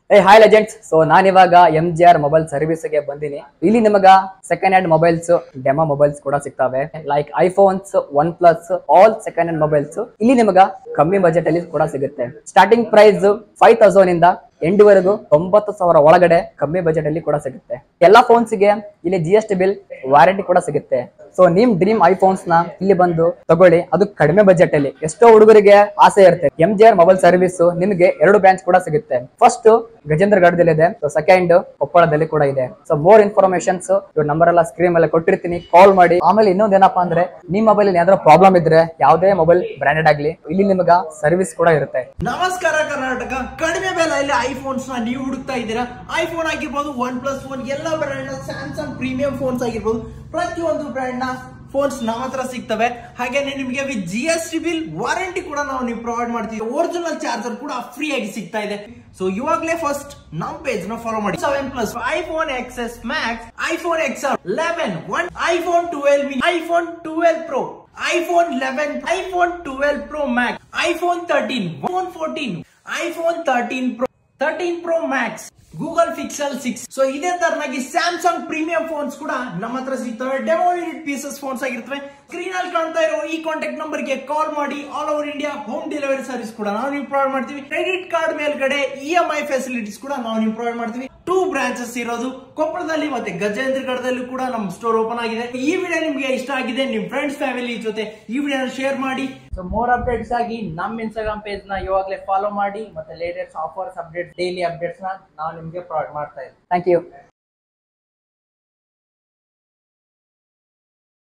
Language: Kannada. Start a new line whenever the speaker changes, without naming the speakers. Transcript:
ಏ ಹಾಯ್ ಲೆಜೆಂಡ್ಸ್ ಸೊ ನಾನಿವಾಗ M G R mobile service ಗೆ ಬಂದಿನಿ ಇಲ್ಲಿ ನಿಮಗ second hand mobiles demo mobiles ಕೂಡ ಸಿಗ್ತವೆ like iPhones OnePlus all second hand mobiles ಇಲ್ಲಿ ನಿಮಗ ಕಮ್ಮಿ ಬಜೆಟ್ ಅಲ್ಲಿ ಕೂಡ ಸಿಗುತ್ತೆ ಸ್ಟಾರ್ಟಿಂಗ್ ಪ್ರೈಸ್ ಫೈವ್ ತೌಸಂಡ್ ಇಂದ ಎಂಡ್ ವರೆಗೂ ತೊಂಬತ್ತು ಸಾವಿರ ಒಳಗಡೆ ಕಮ್ಮಿ ಬಜೆಟ್ ಅಲ್ಲಿ ಕೂಡ ಸಿಗುತ್ತೆ ಎಲ್ಲಾ ಫೋನ್ಸ್ ಗೆ ಇಲ್ಲಿ G S T bill warranty ಕೂಡ ಸಿಗುತ್ತೆ ಸೊ ನಿಮ್ ಡ್ರೀಮ್ ಐಫೋನ್ಸ್ ನ ಇಲ್ಲಿ ಬಂದು ತಗೊಳ್ಳಿ ಅದು ಕಡಿಮೆ ಬಜೆಟ್ ಅಲ್ಲಿ ಎಷ್ಟೋ ಹುಡುಗರಿಗೆ ಆಸೆ ಇರುತ್ತೆ M G R mobile service ನಿಮಗೆ ಎರಡು ಬ್ರಾಂಚ್ ಕೂಡ ಸಿಗುತ್ತೆ ಫಸ್ಟ್ ಗಜೇಂದ್ರಗಢದಲ್ಲಿ ಇದೆ ಸೊ ಸೆಕೆಂಡ್ ಕೊಪ್ಪಳದಲ್ಲಿ ಕೂಡ ಇದೆ ಸೊ ಮೋರ್ ಇನ್ಫಾರ್ಮೇಶನ್ಸ್ ಇವ್ರ ನಂಬರ್ ಎಲ್ಲ ಸ್ಕ್ರೀನ್ ಮೇಲೆ ಕೊಟ್ಟಿರ್ತೀನಿ ಕಾಲ್ ಮಾಡಿ ಆಮೇಲೆ ಇನ್ನೊಂದ್ ಏನಪ್ಪಾ ಅಂದ್ರೆ ನಿಮ್ ಮೊಬೈಲ್ ಏನಾದ್ರೂ ಪ್ರಾಬ್ಲಮ್ ಇದ್ರೆ ಯಾವುದೇ ಮೊಬೈಲ್ ಬ್ರಾಂಡೆಡ್ ಆಗ್ಲಿ ಇಲ್ಲಿ ನಿಮಗ ಸರ್ವಿಸ್ ಕೂಡ ಇರುತ್ತೆ
ನಮಸ್ಕಾರ ಕರ್ನಾಟಕ ಕಡಿಮೆ ಬೆಲೆಯಲ್ಲಿ ಐಫೋನ್ಸ್ ನ ನೀವು ಹುಡುಕ್ತಾ ಇದ್ದೀರಾ ಐಫೋನ್ ಆಗಿರ್ಬೋದು ಒನ್ ಪ್ಲಸ್ ಒನ್ ಎಲ್ಲ ಬ್ರ್ಯಾಂಡ್ ನ ಸ್ಯಾಮ್ಸಂಗ್ ಪ್ರೀಮಿಯಂ ಫೋನ್ಸ್ ಆಗಿರ್ಬೋದು ಪ್ರತಿಯೊಂದು ಬ್ರ್ಯಾಂಡ್ ನ ಫೋನ್ಸ್ ನಮ್ಮ ಹತ್ರ ಸಿಗ್ತವೆ ಹಾಗೇನೆ ನಿಮಗೆ with G S T bill warranty ಕೂಡ ನಾವು ನೀವು ಪ್ರೊವೈಡ್ ಮಾಡ್ತೀವಿ ಒರಿಜಿನಲ್ ಚಾರ್ಜರ್ ಕೂಡ ಫ್ರೀ ಆಗಿ ಸಿಗ್ತಾ ಇದೆ ಸೊ ಇವಾಗಲೇ ಫಸ್ಟ್ ನಮ್ ಪೇಜ್ ನ ಫಾಲೋ ಮಾಡಿ seven plus iPhone X S Max iPhone X eleven one iPhone twelve iPhone twelve pro iPhone eleven iPhone twelve pro max iPhone thirteen phone fourteen iPhone thirteen pro thirteen pro max Google Pixel six so ಇದೇ ತರನಾಗಿ ಸ್ಯಾಮ್ಸಂಗ್ ಪ್ರೀಮಿಯಂ ಫೋನ್ಸ್ ಕೂಡ ನಮ್ಮ ಹತ್ರ ಸಿಗ್ತವೆ ಡೆಮೋ ಯೂನಿಟ್ ಪೀಸಸ್ ಫೋನ್ಸ್ ಆಗಿರ್ತವೆ ಸ್ಕ್ರೀನ್ ಅಲ್ಲಿ ಕಾಣ್ತಾ ಇರೋ ಈ ಕಾಂಟ್ಯಾಕ್ಟ್ ನಂಬರ್ ಗೆ ಕಾಲ್ ಮಾಡಿ all over India home delivery service ಕೂಡ ನಾವು ನೀವು ಪ್ರೊವೈಡ್ ಮಾಡ್ತೀವಿ ಕ್ರೆಡಿಟ್ ಕಾರ್ಡ್ ಮೇಲ್ಗಡೆ ಇ ಎಂ ಐ ಫೆಸಿಲಿಟೀಸ್ ಕೂಡ ನಾವು ನೀವು ಪ್ರೊವೈಡ್ ಮಾಡ್ತೀವಿ ಟೂ ಬ್ರಾಂಚಸ್ ಇರೋದು ಕೊಪ್ಪಳದಲ್ಲಿ ಮತ್ತೆ ಗಜೇಂದ್ರಗಢದಲ್ಲಿ ಕೂಡ ನಮ್ಮ ಸ್ಟೋರ್ ಓಪನ್ ಆಗಿದೆ ಈ ವಿಡಿಯೋ ನಿಮ್ಗೆ ಇಷ್ಟ ಆಗಿದೆ ನಿಮ್ ಫ್ರೆಂಡ್ಸ್ ಫ್ಯಾಮಿಲಿ ಜೊತೆ ಈ ವಿಡಿಯೋ ಶೇರ್ ಮಾಡಿ
ಸೊ ಮೋರ್ ಅಪ್ಡೇಟ್ಸ್ ಆಗಿ ನಮ್ಮ ಇನ್ಸ್ಟಾಗ್ರಾಮ್ ಪೇಜ್ ನ ಇವಾಗಲೇ ಫಾಲೋ ಮಾಡಿ ಮತ್ತೆ latest offers updates daily updates ನ ನಾವು ನಿಮ್ಗೆ ಪ್ರೊವೈಡ್ ಮಾಡ್ತಾ ಇದ್ದೀವಿ
ಥ್ಯಾಂಕ್ ಯು